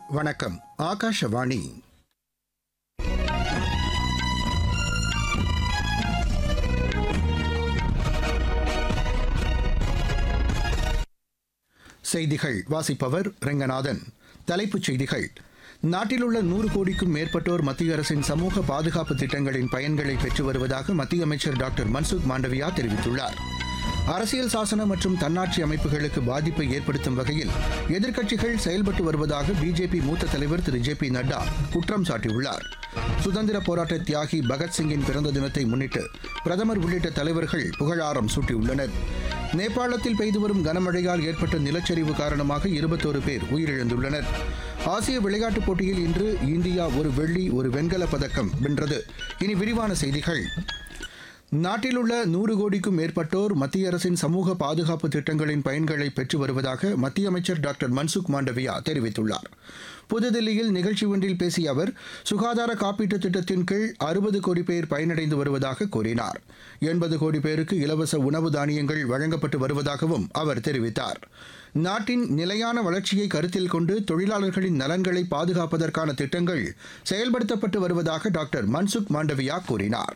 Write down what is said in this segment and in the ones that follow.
வணக்கம் ஆகாஷவாணி செய்திகள் வாசிப்பவர் ரெங்கநாதன் தலைப்புச் செய்திகள் நாட்டில் உள்ள நூறு கோடிக்கும் மேற்பட்டோர் மத்திய அரசின் சமூக பாதுகாப்பு திட்டங்களின் பயன்களை பெற்று வருவதாக மத்திய அமைச்சர் டாக்டர் மன்சுக் மாண்டவியா தெரிவித்துள்ளார் அரசியல் சாசன மற்றும் தன்னாட்சி அமைப்புகளுக்கு பாதிப்பை ஏற்படுத்தும் வகையில் எதிர்க்கட்சிகள் செயல்பட்டு வருவதாக பிஜேபி மூத்த தலைவர் திரு ஜே பி நட்டா குற்றம் சாட்டியுள்ளார் சுதந்திர போராட்ட தியாகி பகத்சிங்கின் பிறந்த தினத்தை முன்னிட்டு பிரதமர் உள்ளிட்ட தலைவர்கள் புகழாரம் சூட்டியுள்ளனர் நேபாளத்தில் பெய்து வரும் கனமழையால் ஏற்பட்ட நிலச்சரிவு காரணமாக இருபத்தோரு பேர் உயிரிழந்துள்ளனர் ஆசிய விளையாட்டுப் போட்டியில் இன்று இந்தியா ஒரு வெள்ளி ஒரு வெண்கலப் பதக்கம் வென்றது இனி விரிவான செய்திகள் நாட்டில் உள்ள நூறு கோடிக்கும் மேற்பட்டோர் மத்திய அரசின் சமூக பாதுகாப்பு திட்டங்களின் பயன்களை பெற்று வருவதாக மத்திய அமைச்சர் டாக்டர் மன்சுக் மாண்டவியா தெரிவித்துள்ளார் புதுதில்லியில் நிகழ்ச்சி ஒன்றில் பேசிய அவர் சுகாதார காப்பீட்டுத் திட்டத்தின் கீழ் அறுபது கோடி பேர் பயனடைந்து வருவதாக கூறினார் எண்பது கோடி பேருக்கு இலவச உணவு தானியங்கள் வழங்கப்பட்டு வருவதாகவும் அவர் தெரிவித்தார் நாட்டின் நிலையான வளர்ச்சியை கருத்தில் கொண்டு தொழிலாளர்களின் நலன்களை பாதுகாப்பதற்கான திட்டங்கள் செயல்படுத்தப்பட்டு வருவதாக டாக்டர் மன்சுக் மாண்டவியா கூறினார்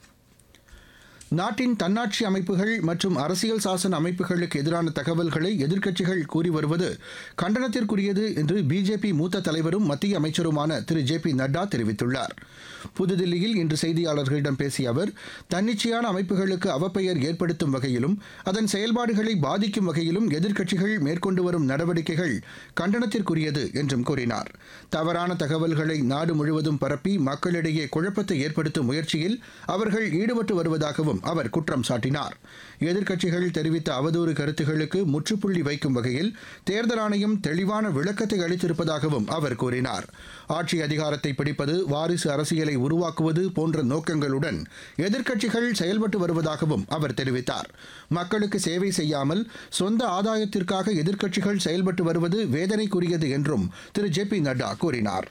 நாட்டின் தன்னாட்சி அமைப்புகள் மற்றும் அரசியல் சாசன அமைப்புகளுக்கு எதிரான தகவல்களை எதிர்க்கட்சிகள் கூறி வருவது கண்டனத்திற்குரியது என்று பிஜேபி மூத்த தலைவரும் மத்திய அமைச்சருமான திரு ஜே பி நட்டா தெரிவித்துள்ளார் புதுதில்லியில் இன்று செய்தியாளர்களிடம் பேசிய அவர் தன்னிச்சையான அமைப்புகளுக்கு அவப்பெயர் ஏற்படுத்தும் வகையிலும் அதன் செயல்பாடுகளை பாதிக்கும் வகையிலும் எதிர்க்கட்சிகள் மேற்கொண்டு வரும் நடவடிக்கைகள் கண்டனத்திற்குரியது என்றும் கூறினார் தவறான தகவல்களை நாடு முழுவதும் பரப்பி மக்களிடையே குழப்பத்தை ஏற்படுத்தும் முயற்சியில் அவர்கள் ஈடுபட்டு வருவதாகவும் அவர் குற்றம் சாட்டினார் எதிர்க்கட்சிகள் தெரிவித்த அவதூறு கருத்துகளுக்கு முற்றுப்புள்ளி வைக்கும் வகையில் தேர்தல் ஆணையம் தெளிவான விளக்கத்தை அளித்திருப்பதாகவும் அவர் கூறினார் ஆட்சி அதிகாரத்தை பிடிப்பது வாரிசு அரசியலை உருவாக்குவது போன்ற நோக்கங்களுடன் எதிர்க்கட்சிகள் செயல்பட்டு வருவதாகவும் அவர் தெரிவித்தார் மக்களுக்கு சேவை செய்யாமல் சொந்த ஆதாயத்திற்காக எதிர்க்கட்சிகள் செயல்பட்டு வருவது வேதனைக்குரியது என்றும் திரு ஜே பி நட்டா கூறினார்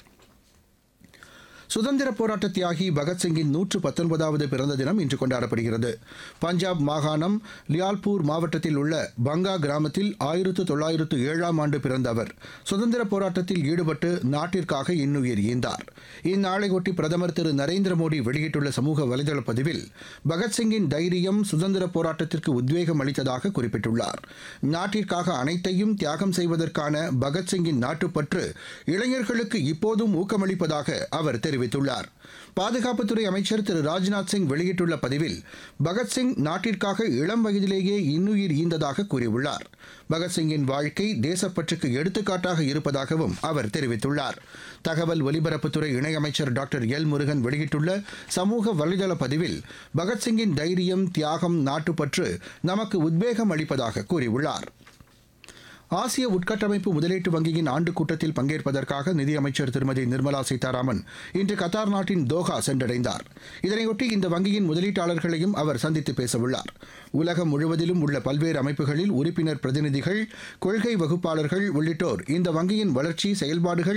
சுதந்திர போராட்ட தியாகி பகத்சிங்கின் நூற்று பத்தொன்பதாவது பிறந்த தினம் இன்று கொண்டாடப்படுகிறது பஞ்சாப் மாகாணம் லியால்பூர் மாவட்டத்தில் உள்ள பங்கா கிராமத்தில் ஆயிரத்து தொள்ளாயிரத்து ஏழாம் ஆண்டு பிறந்த அவர் சுதந்திர போராட்டத்தில் ஈடுபட்டு நாட்டிற்காக இன்னுயிர் ஈந்தார் இந்நாளையொட்டி பிரதமர் திரு நரேந்திர மோடி வெளியிட்டுள்ள சமூக வலைதள பதிவில் பகத்சிங்கின் தைரியம் சுதந்திர போராட்டத்திற்கு உத்வேகம் அளித்ததாக குறிப்பிட்டுள்ளார் நாட்டிற்காக அனைத்தையும் தியாகம் செய்வதற்கான பகத்சிங்கின் நாட்டுப்பற்று இளைஞர்களுக்கு இப்போதும் ஊக்கமளிப்பதாக அவர் தெரிவித்தார் தெரிவித்துள்ளார் பாதுகாப்புத்துறை அமைச்சர் திரு ராஜ்நாத் சிங் வெளியிட்டுள்ள பதிவில் பகத்சிங் நாட்டிற்காக இளம் வயதிலேயே இன்னுயிர் ஈந்ததாக கூறியுள்ளார் பகத்சிங்கின் வாழ்க்கை தேசப்பற்றுக்கு எடுத்துக்காட்டாக இருப்பதாகவும் அவர் தெரிவித்துள்ளார் தகவல் ஒலிபரப்புத்துறை இணையமைச்சர் டாக்டர் எல் முருகன் வெளியிட்டுள்ள சமூக வலைதள பதிவில் பகத்சிங்கின் தைரியம் தியாகம் நாட்டுப்பற்று நமக்கு உத்வேகம் அளிப்பதாக கூறியுள்ளார் ஆசிய உட்கட்டமைப்பு முதலீட்டு வங்கியின் ஆண்டு கூட்டத்தில் பங்கேற்பதற்காக நிதியமைச்சர் திருமதி நிர்மலா சீதாராமன் இன்று கத்தார் நாட்டின் தோஹா சென்றடைந்தார் இதனையொட்டி இந்த வங்கியின் முதலீட்டாளர்களையும் அவர் சந்தித்து பேசவுள்ளார் உலகம் முழுவதிலும் உள்ள பல்வேறு அமைப்புகளில் உறுப்பினர் பிரதிநிதிகள் கொள்கை வகுப்பாளர்கள் உள்ளிட்டோர் இந்த வங்கியின் வளர்ச்சி செயல்பாடுகள்